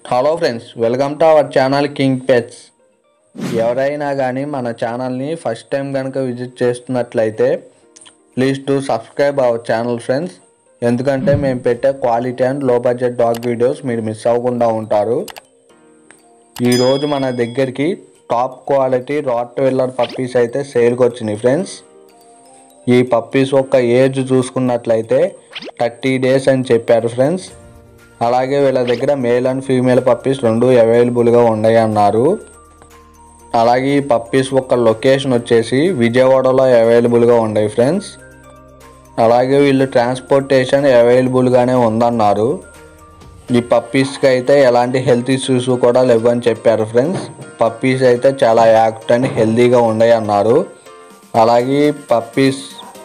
hello friends welcome to our channel king pets ఎవరైనా కానీ మన ఛానల్ని ఫస్ట్ టైం కనుక విజిట్ చేస్తున్నట్లయితే please to subscribe our channel friends ఎందుకంటే మేము పెట్టే quality and low budget dog videos మీరు మిస్ అవ్వకుండా ఉంటారు ఈరోజు మన దగ్గరికి top quality Rottweiler puppies అయితే సేల్కి వచ్చినాయి ఫ్రెండ్స్ ఈ పప్పీస్ యొక్క ఏజ్ చూసుకున్నట్లయితే థర్టీ డేస్ అని చెప్పారు ఫ్రెండ్స్ అలాగే వీళ్ళ దగ్గర మేల్ అండ్ ఫీమేల్ పప్పీస్ రెండు అవైలబుల్గా ఉన్నాయి అన్నారు అలాగే ఈ పప్పీస్ యొక్క లొకేషన్ వచ్చేసి విజయవాడలో అవైలబుల్గా ఉన్నాయి ఫ్రెండ్స్ అలాగే వీళ్ళు ట్రాన్స్పోర్టేషన్ అవైలబుల్గానే ఉందన్నారు ఈ పప్పీస్కి అయితే ఎలాంటి హెల్త్ ఇష్యూస్ కూడా లేవని చెప్పారు ఫ్రెండ్స్ పప్పీస్ అయితే చాలా యాక్ట్ అండ్ హెల్తీగా ఉన్నాయి అన్నారు అలాగే పప్పీస్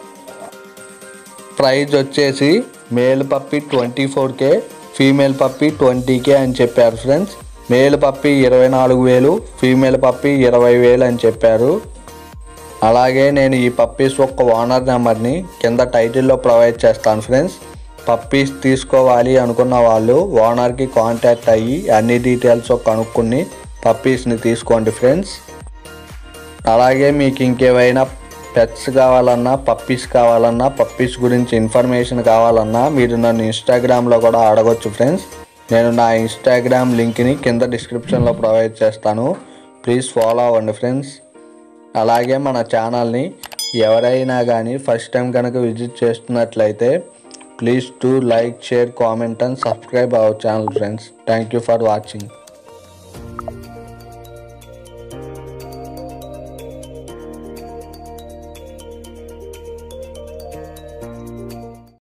ప్రైజ్ వచ్చేసి male puppy twenty four K female puppy twenty K అని చెప్పారు ఫ్రెండ్స్ మేల్ పప్పి ఇరవై నాలుగు వేలు ఫీమేల్ పప్పి ఇరవై వేలు అని చెప్పారు అలాగే నేను ఈ పప్పీస్ ఒక్క ఓనర్ నెంబర్ని కింద టైటిల్లో ప్రొవైడ్ చేస్తాను ఫ్రెండ్స్ పప్పీస్ తీసుకోవాలి అనుకున్న వాళ్ళు ఓనర్కి కాంటాక్ట్ అయ్యి అన్ని డీటెయిల్స్ కనుక్కొని పప్పీస్ని తీసుకోండి ఫ్రెండ్స్ అలాగే మీకు ఇంకేమైనా పెట్స్ కావాలన్నా పప్పీస్ కావాలన్నా పప్పీస్ గురించి ఇన్ఫర్మేషన్ కావాలన్నా మీరు నన్ను ఇన్స్టాగ్రామ్లో కూడా అడగొచ్చు ఫ్రెండ్స్ నేను నా ఇన్స్టాగ్రామ్ లింక్ని కింద డిస్క్రిప్షన్లో ప్రొవైడ్ చేస్తాను ప్లీజ్ ఫాలో అవ్వండి ఫ్రెండ్స్ అలాగే మన ఛానల్ని ఎవరైనా కానీ ఫస్ట్ టైం కనుక విజిట్ చేస్తున్నట్లయితే please to like share comment and subscribe our channel friends thank you for watching